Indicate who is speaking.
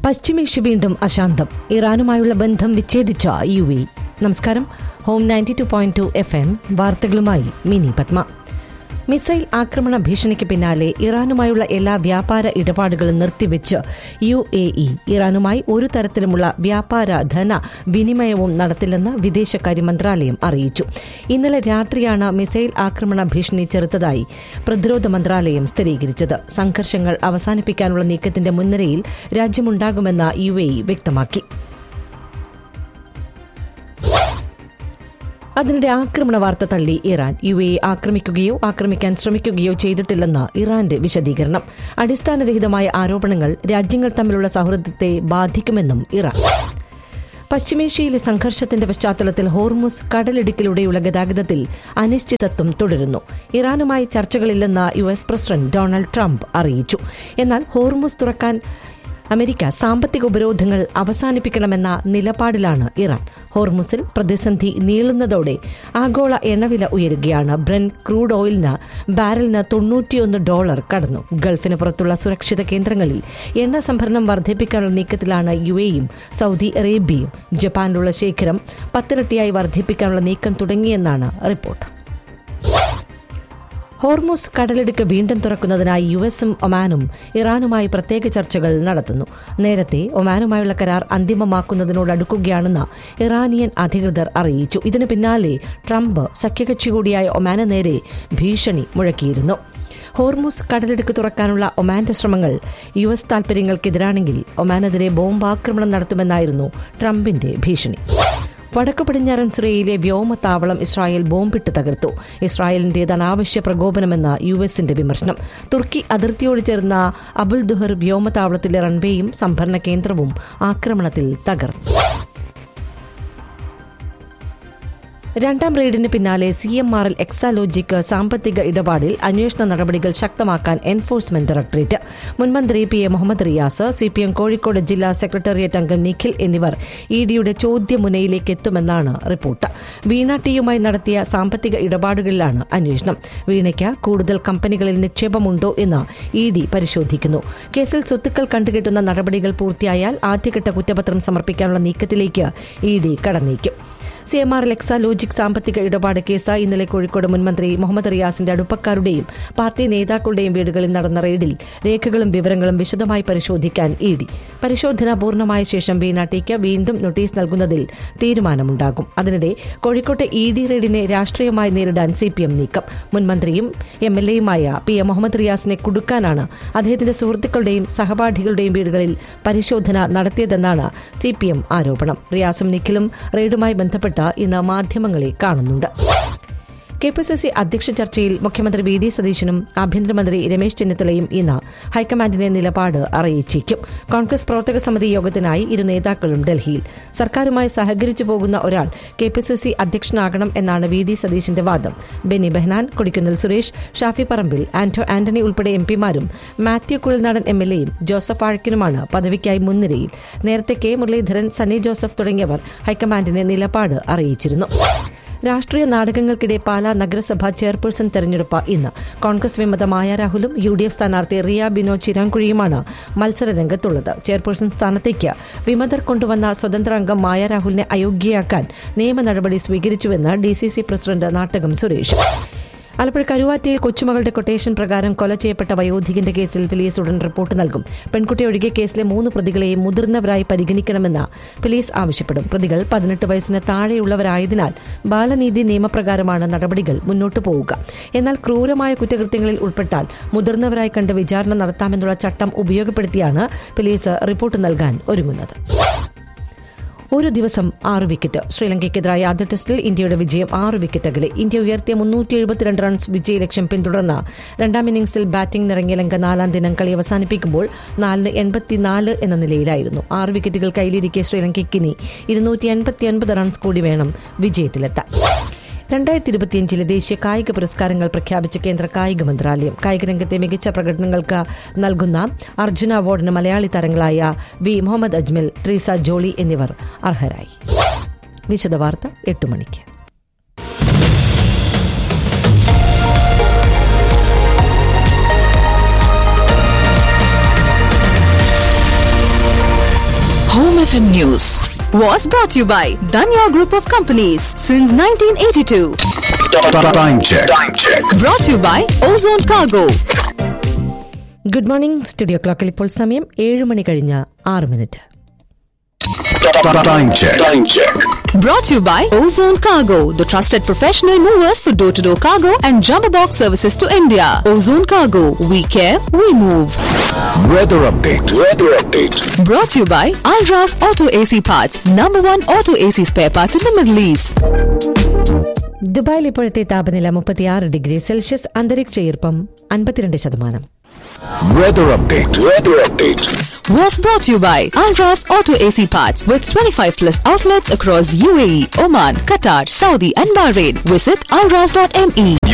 Speaker 1: പശ്ചിമേഷ്യ വീണ്ടും അശാന്തം ഇറാനുമായുള്ള ബന്ധം വിച്ഛേദിച്ച യു എ നമസ്കാരം home ninety two point two F M വാർത്തകളുമായി മിനി പത്മ മിസൈൽ ആക്രമണ ഭീഷണിക്ക് പിന്നാലെ ഇറാനുമായുള്ള എല്ലാ വ്യാപാര ഇടപാടുകളും നിർത്തിവെച്ച് യു എ ഇ ഇറാനുമായി ഒരു തരത്തിലുമുള്ള വ്യാപാര ധന വിനിമയവും നടത്തില്ലെന്ന് വിദേശകാര്യ മന്ത്രാലയം അറിയിച്ചു ഇന്നലെ രാത്രിയാണ് മിസൈൽ ആക്രമണ ഭീഷണി ചെറുത്തതായി പ്രതിരോധ മന്ത്രാലയം സ്ഥിരീകരിച്ചത് സംഘർഷങ്ങൾ അവസാനിപ്പിക്കാനുള്ള നീക്കത്തിന്റെ മുൻനിരയിൽ രാജ്യമുണ്ടാകുമെന്ന് യു എ ഇ വ്യക്തമാക്കി അതിനിടെ ആക്രമണ വാർത്ത തള്ളി ഇറാൻ യു എ ആക്രമിക്കുകയോ ആക്രമിക്കാൻ ശ്രമിക്കുകയോ ചെയ്തിട്ടില്ലെന്ന് ഇറാന്റെ വിശദീകരണം അടിസ്ഥാനരഹിതമായ ആരോപണങ്ങൾ രാജ്യങ്ങൾ തമ്മിലുള്ള സൗഹൃദത്തെ ബാധിക്കുമെന്നും ഇറാൻ പശ്ചിമേഷ്യയിലെ സംഘർഷത്തിന്റെ പശ്ചാത്തലത്തിൽ ഹോർമുസ് കടലിടുക്കിലൂടെയുള്ള ഗതാഗതത്തിൽ അനിശ്ചിതത്വം തുടരുന്നു ഇറാനുമായി ചർച്ചകളില്ലെന്ന് U S president Donald Trump അറിയിച്ചു എന്നാൽ ഹോർമുസ് തുറക്കാൻ അമേരിക്ക സാമ്പത്തിക ഉപരോധങ്ങൾ അവസാനിപ്പിക്കണമെന്ന നിലപാടിലാണ് ഇറാൻ ഹോർമുസിൽ പ്രതിസന്ധി നീളുന്നതോടെ ആഗോള എണ്ണവില ഉയരുകയാണ് ബ്രെൻ ക്രൂഡ് ഓയിലിന് ബാരലിന് തൊണ്ണൂറ്റിയൊന്ന് ഡോളർ കടന്നു ഗൾഫിന് പുറത്തുള്ള സുരക്ഷിത കേന്ദ്രങ്ങളിൽ എണ്ണ സംഭരണം വർദ്ധിപ്പിക്കാനുള്ള നീക്കത്തിലാണ് യു എയും സൗദി അറേബ്യയും ജപ്പാനിലുള്ള ശേഖരം പത്തിരട്ടിയായി വർദ്ധിപ്പിക്കാനുള്ള നീക്കം തുടങ്ങിയെന്നാണ് റിപ്പോർട്ട് ഹോർമോസ് കടലിടുക്ക് വീണ്ടും തുറക്കുന്നതിനായി യു എസും ഒമാനും ഇറാനുമായി പ്രത്യേക ചർച്ചകൾ നടത്തുന്നു നേരത്തെ ഒമാനുമായുള്ള കരാർ അന്തിമമാക്കുന്നതിനോടടുക്കുകയാണെന്ന് ഇറാനിയൻ അധികൃതർ അറിയിച്ചു ഇതിനു പിന്നാലെ ട്രംപ് സഖ്യകക്ഷി കൂടിയായ ഒമാന് നേരെ ഭീഷണി മുഴക്കിയിരുന്നു ഹോർമുസ് കടലിടുക്ക് തുറക്കാനുള്ള ഒമാന്റെ ശ്രമങ്ങൾ യു എസ് താൽപര്യങ്ങൾക്കെതിരാണെങ്കിൽ ഒമാനെതിരെ ബോംബാക്രമണം നടത്തുമെന്നായിരുന്നു ട്രംപിന്റെ ഭീഷണി വടക്കു പടിഞ്ഞാറൻ സിറിയയിലെ വ്യോമത്താവളം ഇസ്രായേൽ ബോംബിട്ട് തകർത്തു ഇസ്രായേലിന്റേത് അനാവശ്യ പ്രകോപനമെന്ന യു എസിന്റെ വിമർശനം തുർക്കി അതിർത്തിയോട് ചേർന്ന അബുൽ ദുഹർ വ്യോമത്താവളത്തിലെ റൺവേയും സംഭരണ കേന്ദ്രവും ആക്രമണത്തിൽ തകർന്നു രണ്ടാം റെയ്ഡിന് പിന്നാലെ സി എം ആർ എൽ എക്സാലോജിക്ക് സാമ്പത്തിക ഇടപാടിൽ അന്വേഷണ നടപടികൾ ശക്തമാക്കാൻ എൻഫോഴ്സ്മെന്റ് ഡയറക്ടറേറ്റ് മുൻമന്ത്രി P A Muhammad Riyas C P M Kozhikode ജില്ലാ സെക്രട്ടേറിയറ്റ് അംഗം നിഖിൽ എന്നിവർ ഇ ഡിയുടെ ചോദ്യമുനയിലേക്ക് എത്തുമെന്നാണ് റിപ്പോർട്ട് വീണ ടിയുമായി നടത്തിയ സാമ്പത്തിക ഇടപാടുകളിലാണ് അന്വേഷണം വീണയ്ക്ക് കൂടുതൽ കമ്പനികളിൽ നിക്ഷേപമുണ്ടോ എന്ന് ഇ ഡി പരിശോധിക്കുന്നു കേസിൽ സ്വത്തുക്കൾ കണ്ടുകെട്ടുന്ന നടപടികൾ പൂർത്തിയായാൽ ആദ്യഘട്ട കുറ്റപത്രം സമർപ്പിക്കാനുള്ള നീക്കത്തിലേക്ക് ഇ ഡി കടന്നേക്കും C M R Exalogic സാമ്പത്തിക ഇടപാട് കേസ് ഇന്നലെ കോഴിക്കോട് മുൻമന്ത്രി മുഹമ്മദ് റിയാസിന്റെ അടുപ്പക്കാരുടെയും പാർട്ടി നേതാക്കളുടെയും വീടുകളിൽ നടന്ന റെയ്ഡിൽ രേഖകളും വിവരങ്ങളും വിശദമായി പരിശോധിക്കാൻ ഇ ഡി പരിശോധന പൂർണ്ണമായ ശേഷം വീണ ടിക്ക് വീണ്ടും നോട്ടീസ് നൽകുന്നതിൽ തീരുമാനമുണ്ടാകും അതിനിടെ കോഴിക്കോട്ടെ ഇ ഡി റെയ്ഡിനെ രാഷ്ട്രീയമായി നേരിടാൻ സി പി എം നീക്കം മുൻമന്ത്രിയും എം എൽ എയുമായ പി എ മുഹമ്മദ് റിയാസിനെ കുടുക്കാനാണ് അദ്ദേഹത്തിന്റെ സുഹൃത്തുക്കളുടെയും സഹപാഠികളുടെയും വീടുകളിൽ പരിശോധന നടത്തിയതെന്നാണ് സി പി എം ആരോപണം റിയാസും നിഖിലും റെയ്ഡുമായി ബന്ധപ്പെട്ട് ഇന്ന് മാധ്യമങ്ങളെ കാണുന്നുണ്ട് കെ പി സി സി അധ്യക്ഷ ചർച്ചയിൽ മുഖ്യമന്ത്രി വി ഡി സതീശനും ആഭ്യന്തരമന്ത്രി രമേശ് ചെന്നിത്തലയും ഇന്ന് ഹൈക്കമാൻഡിന്റെ നിലപാട് അറിയിച്ചേക്കും കോൺഗ്രസ് പ്രവർത്തക സമിതി യോഗത്തിനായി ഇരു നേതാക്കളും ഡൽഹിയിൽ സർക്കാരുമായി സഹകരിച്ചു പോകുന്ന ഒരാൾ കെ പി സി സി അധ്യക്ഷനാകണം എന്നാണ് വി ഡി സതീശന്റെ വാദം ബെന്നി ബെഹ്നാൻ കൊടിക്കുന്നിൽ സുരേഷ് ഷാഫി പറമ്പിൽ ആന്റോ ആന്റണി ഉൾപ്പെടെ എം പിമാരും മാത്യു കുഴൽനാടൻ എം എൽ എയും ജോസഫ് ആഴക്കിനുമാണ് പദവിക്കായി മുൻനിരയിൽ നേരത്തെ കെ മുരളീധരൻ സണ്ണി ജോസഫ് തുടങ്ങിയവർ ഹൈക്കമാൻഡിന്റെ നിലപാട് അറിയിച്ചിരുന്നു രാഷ്ട്രീയ നാടകങ്ങൾക്കിടെ പാലാ നഗരസഭ ചെയർപേഴ്സൺ തെരഞ്ഞെടുപ്പ് ഇന്ന് കോൺഗ്രസ് വിമത മായ രാഹുലും യു ഡി എഫ് സ്ഥാനാർത്ഥി റിയ ബിനോ ചിരാങ്കുഴിയുമാണ് മത്സര രംഗത്തുള്ളത് ചെയർപേഴ്സൺ സ്ഥാനത്തേക്ക് വിമതർ കൊണ്ടുവന്ന സ്വതന്ത്ര അംഗം മായ രാഹുലിനെ അയോഗ്യയാക്കാൻ നിയമ നടപടി സ്വീകരിച്ചുവെന്ന് D C C president Nattakam Suresh Alappuzha കരുവാറ്റയിൽ കൊച്ചുമകളുടെ കൊട്ടേഷൻ പ്രകാരം കൊല ചെയ്യപ്പെട്ട വയോധികന്റെ കേസിൽ പോലീസ് ഉടൻ റിപ്പോർട്ട് നൽകും പെൺകുട്ടി ഒഴികെ കേസിലെ മൂന്ന് പ്രതികളെയും മുതിർന്നവരായി പരിഗണിക്കണമെന്ന് പോലീസ് ആവശ്യപ്പെടും പ്രതികൾ പതിനെട്ട് വയസ്സിന് താഴെയുള്ളവരായതിനാൽ ബാലനീതി നിയമപ്രകാരമാണ് നടപടികൾ മുന്നോട്ടു പോവുക എന്നാൽ ക്രൂരമായ കുറ്റകൃത്യങ്ങളിൽ ഉൾപ്പെട്ടാൽ മുതിർന്നവരായി കണ്ട് വിചാരണ നടത്താമെന്നുള്ള ചട്ടം ഉപയോഗപ്പെടുത്തിയാണ് പോലീസ് റിപ്പോർട്ട് നൽകാൻ ഒരുങ്ങുന്നത് ഒരു ദിവസം ആറ് വിക്കറ്റ് ശ്രീലങ്കയ്ക്കെതിരായ ആദ്യ ടെസ്റ്റിൽ ഇന്ത്യയുടെ വിജയം ആറ് വിക്കറ്റ് അകലെ ഇന്ത്യ ഉയർത്തിയ മുന്നൂറ്റി എഴുപത്തിരണ്ട് റൺസ് വിജയലക്ഷ്യം പിന്തുടർന്ന രണ്ടാം ഇന്നിംഗ്സിൽ ബാറ്റിംഗിനിറങ്ങിയ ലങ്ക നാലാം ദിനം കളി അവസാനിപ്പിക്കുമ്പോൾ നാലിന് എൺപത്തിനാല് എന്ന നിലയിലായിരുന്നു ആറ് വിക്കറ്റുകൾ കയ്യിലിരിക്കെ ശ്രീലങ്കയ്ക്കിനി ഇരുന്നൂറ്റി എൺപത്തിയൊൻപത് റൺസ് കൂടി വേണം വിജയത്തിലെത്താൻ രണ്ടായിരത്തി ഇരുപത്തിയഞ്ചിലെ ദേശീയ കായിക പുരസ്കാരങ്ങൾ പ്രഖ്യാപിച്ച കേന്ദ്ര കായിക മന്ത്രാലയം കായിക രംഗത്തെ മികച്ച പ്രകടനങ്ങൾക്ക് നൽകുന്ന അർജുന അവാർഡിന് മലയാളി താരങ്ങളായ വി മുഹമ്മദ് അജ്മൽ ട്രീസ ജോളി എന്നിവർ അർഹരായി വിശദവാർത്ത എട്ട് മണിക്ക്
Speaker 2: FM News was brought to you by Danya Group of Companies since 1982.
Speaker 3: Time check. Time check.
Speaker 2: Brought to you by Ozone Cargo.
Speaker 1: Good morning studio ക്ലോക്കിൽ ഇപ്പോൾ സമയം ഏഴ് മണി കഴിഞ്ഞ ആറ് minute
Speaker 3: Time check. Time check.
Speaker 2: Brought to you by Ozone Cargo, the trusted professional movers for door to door cargo and jumbo box services to India. Ozone Cargo, we care, we move.
Speaker 3: Weather update. Weather update.
Speaker 2: Brought to you by Alras Auto AC Parts, number one auto AC spare parts in the Middle East.
Speaker 1: ദുബായിൽ ഇപ്പോഴത്തെ താപനില മുപ്പത്തിയാറ് degree Celsius അന്തരീക്ഷ ഈർപ്പം അൻപത്തിരണ്ട് ശതമാനം
Speaker 3: Weather update. Weather update.
Speaker 2: Was brought to you by Alras Auto AC Parts with 25 plus outlets across UAE, Oman, Qatar, Saudi, and Bahrain. Visit alras.me.